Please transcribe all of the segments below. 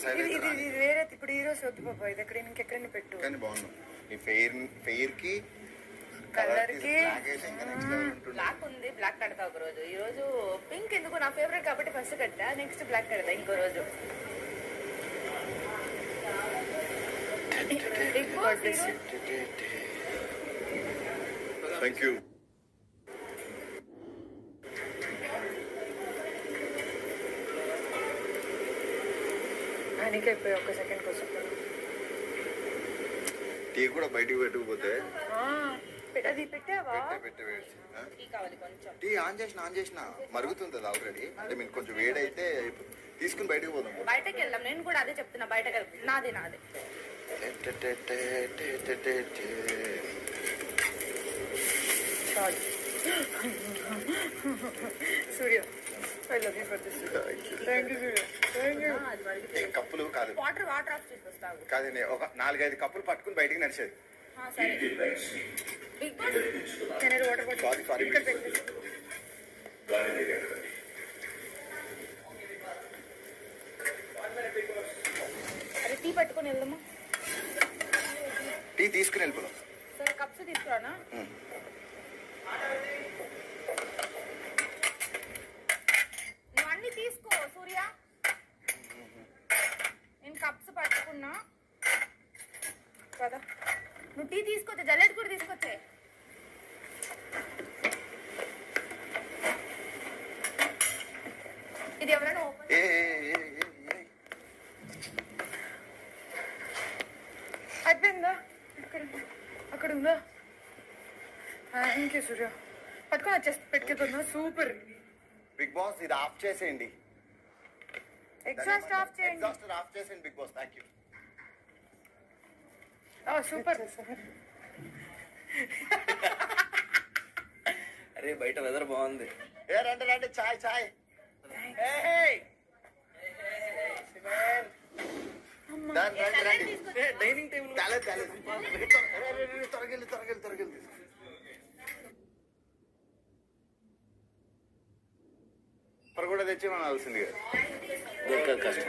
Side ఇది అయితే ఇది రాని. ఇది వేరే ఇప్పుడు ఈ రోజు వద్దు బాబా ఇది ఎక్కడ ఇంకెక్కడైనా పెట్టు కానీ బాగున్నాం ఈ ఫెయిర్ ఫెయిర్ కి Colour కలర్ కి. బ్లాక్ వేసి ఇంకా నెక్స్ట్ లెవెల్ ఉంటుంది బ్లాక్ ఉంది బ్లాక్ కడతా ఒక రోజు ఈ రోజు పింక్ ఎందుకు నా ఫేవరెట్ కాబట్టి ఫస్ట్ కట్టా నెక్స్ట్ బ్లాక్ కడతా ఇంకో రోజు బిగ్ బాస్ ఈ రోజు- థ్యాంక్ యూ నీకు అయిపోయి ఒక సెకండ్ కోసం టీ కూడా బయటికి పెట్టుకుపోతే ఆ, పె- అది పెట్టావా పెట్టే పెట్టే ఆ? టీ కావాలి కొంచెం టీ ఆన్ చేసిన ఆన్ చేసిన మరుగుతుంది అది ఆల్రెడీ అంటే మీకు కొంచెం వేడైతే తీసుకుని బయటకు పోదాం బయటకి వెళ్దాం నేను కూడా అదే చెప్తున్నా బయటకి వెళ్దాం నాది నాది చాలు Surya I love you for this thank you Surya thank you అది మరిగితే ఏ కప్పులు కాదు వాటర్ వాటర్ ఆఫ్ చేసి వస్తావు కాదు నేను ఒక నాలుగైదు కప్పులు పట్టుకుని బయటికి నడిచేది ఆ, సరే బిగ్ బాస్ నేను వాటర్ బాటిల్ సారీ సారీ ఇక్కడ పెట్టేసి అరే టీ పట్టుకొని వెళ్దామా టీ తీసుకుని వెళ్ళిపోదాం సరే కప్స్ తీసుకురానా నువ్వు అన్ని తీసుకో సూర్య నేను కప్స్ పట్టుకున్నా కదా నువ్వు టీ తీసుకొచ్చే జల్లెడ్ కూడా తీసుకొచ్చే ఇది ఎవరైనా ఓపెన్ ఏ ఏ, ఏ, ఏ, ఏ. అయిపోయిందా అక్కడ అక్కడ ఉందా థ్యాంక్ యూ సూర్య పట్టుకొని వచ్చేసి పెట్టుకెళ్తున్నా సూపర్ బిగ్ బాస్ ఇది ఆఫ్ చేసేయండి ఎగ్జాస్ట్ ఆఫ్ చేయండి ఎగ్జాస్ట్ ఆఫ్ చేసేయండి big boss thank you super అరే బయట వెదర్ బాగుంది ఏ రండి రండి చాయ్ చాయ్ రండి రండి రండి డైనింగ్ టేబుల్ తేలేదు తేలేదు త్వరగెళ్ళి త్వరగెళ్ళి త్వరగెళ్ళి త్వర కూడా తెచ్చి మనం అలసింది కదా దొరకదు కష్టం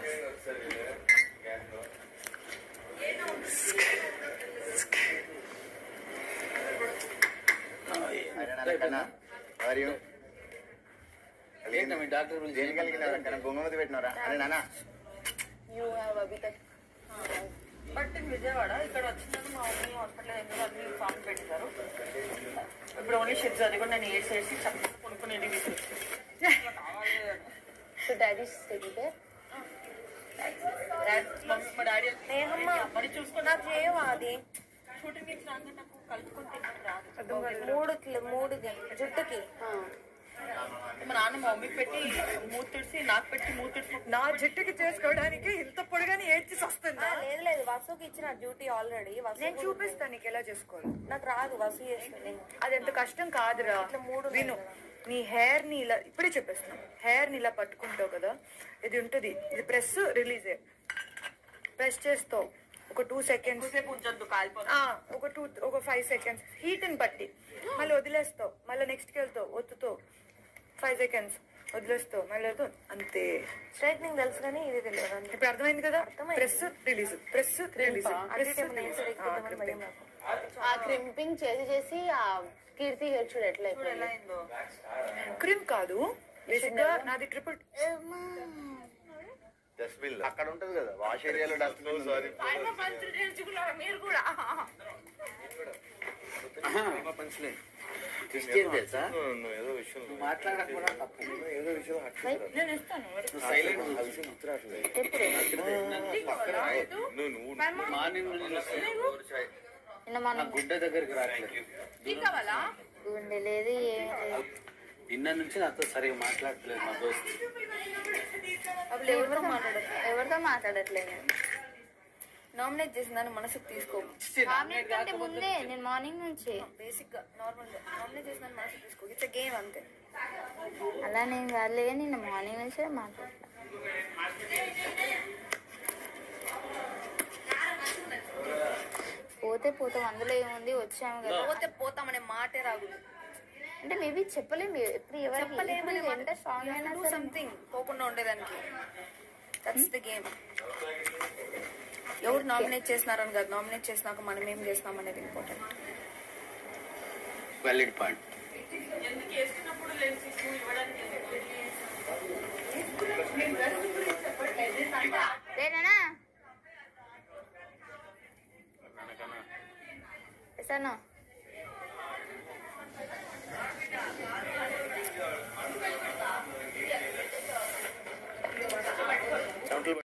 మరియు ఏంటో మీ డాక్టర్ గురించి దేని కలిగిన కానీ బొంగమతి పెట్టినారా అరే నాన్న you have a BTech but in Vijayawada ఇక్కడ వచ్చినాక మా మమ్మీ హాస్పిటల్ దగ్గర అన్ని ఫామ్ పెట్టారు ఇప్పుడు ఓన్లీ షిప్స్ అది కూడా నేను ఏడ్స్ వేసి చక్కగా కొనుక్కుని ఇంటికి తీసుకొచ్చాను So daddy's taking care? మా డాడీ నేనమ్మా మరి చూసుకున్నా నాకు చేయవా అది షూటింగ్ నుంచి రాగా నాకు కలుపుకుంటే రాదు మూడు కిలో మూడు జుట్టుకి మా నాన్న మా మమ్మీకి పెట్టి మూతి తుడిసి నాకు పెట్టి మూతి తుడిసి నా జుట్టుకి చేసుకోవడానికి ఇంత పొడిగాని ఏడ్చి ఆ, వస్తుందా లేదు లేదు వసుకి ఇచ్చిన డ్యూటీ ఆల్రెడీ వసు నేను చూపిస్తాను నీకు ఎలా చేసుకోవాలి నాకు రాదు వసు చేస్తుంది అది ఎంత కష్టం కాదురా ఇట్లా మూడు ఉన్నాయి విను కదా. నీ హెయిర్ ని ఇలా ఇప్పుడే చెప్పేస్తున్నా హెయిర్ ని ఇలా పట్టుకుంటావు కదా ఇది ఉంటది ఇది ప్రెస్ రిలీజ్ ప్రెస్ చేస్తావు ఒక టూ సెకండ్స్ ఎక్కువసేపు ఉంచొద్దు కాలిపోతుంది ఆ, ఒక టూ ఒక ఫైవ్ సెకండ్స్ హీట్ ని బట్టి మళ్ళీ వదిలేస్తావు మళ్ళీ నెక్స్ట్కి వెళ్తావు ఒత్తుతావు ఫైవ్ సెకండ్స్ వదిలేస్తావు మళ్ళీ వెళ్తావు అంతే స్ట్రైట్నింగ్ తెలుసు కానీ ఇది తెలియదు అంతే. ఇప్పుడు అర్థమైంది కదా అర్థమైంది. ప్రెస్ రిలీజ్ ప్రెస్ రిలీజ్ అంటే ఇప్పుడు నేను select చేద్దామని భయం నాకు. ఆ క్రింపింగ్ చేసి చేసి ఆ కీర్తి హెయిర్ చూడు ఎట్లా ఎలా అయిపోయింది అయిందో క్రీమ్ కాదు బేసిక్ గా నాది ట్రిపుల్ డస్ట్బిన్ అక్కడ ఉంటది కదా వాష్ ఏరియాలో డస్ట్బిన్ సారీ ఆయన పంచులు నేర్చుకున్నారా మీరు కూడా పంచలే క్రిస్టియన్ తెలుసా ఏదో విషయం నువ్వు మాట్లాడకపోవడం తప్పు ఏదో విషయం నేను ఇస్తాను నువ్వు సైలెంట్ ఆ విషయం గుర్తురాట్లేదు నువ్వు నువ్వు మార్నింగ్ నిన్న నా మనం గుడ్డ దగ్గరికి రావట్లేదు టీ కావాలా గుండె లేదు ఏమీ లేదు నిన్న నుంచి నాతో సరిగా మాట్లాడట్లేదు మా దోస్త్ అప్పుడు ఎవరితో మాట్లాడట్లేదు ఎవరితో మాట్లాడట్లేదు నామినేట్ చేసిందని మనసుకు తీసుకో నామినేట్ కంటే ముందే నేను మార్నింగ్ నుంచి బేసిక్ గా నార్మల్ గా నామినేట్ చేసిన మనసు తీసుకో ఇట్స్ గేమ్ అంతే అలా నేను కాదులే నిన్న మార్నింగ్ నుంచే మాట్లాడతా పోతే పోతాం అందులో ఏముంది వచ్చాము కదా పోతే పోతామనే మాటే రాదు అంటే మేబీ చెప్పలేము ఎప్పుడు ఎవరికి చెప్పలేమని ఇప్పుడు ఎంత స్ట్రాంగ్ అయినా సరే సంథింగ్ పోకుండా ఉండేదానికి దట్స్ ద గేమ్ ఎవరు నామినేట్ చేసినారని కాదు నామినేట్ చేసినాక మనం ఏం చేస్తున్నాం అనేది ఇంపార్టెంట్ వ్యాలిడ్ పాయింట్ ఎందుకు వేసుకున్నప్పుడు లెన్స్ ఇష్యూ ఇవ్వడానికి ఎందుకు? రేనా ఎసన్నా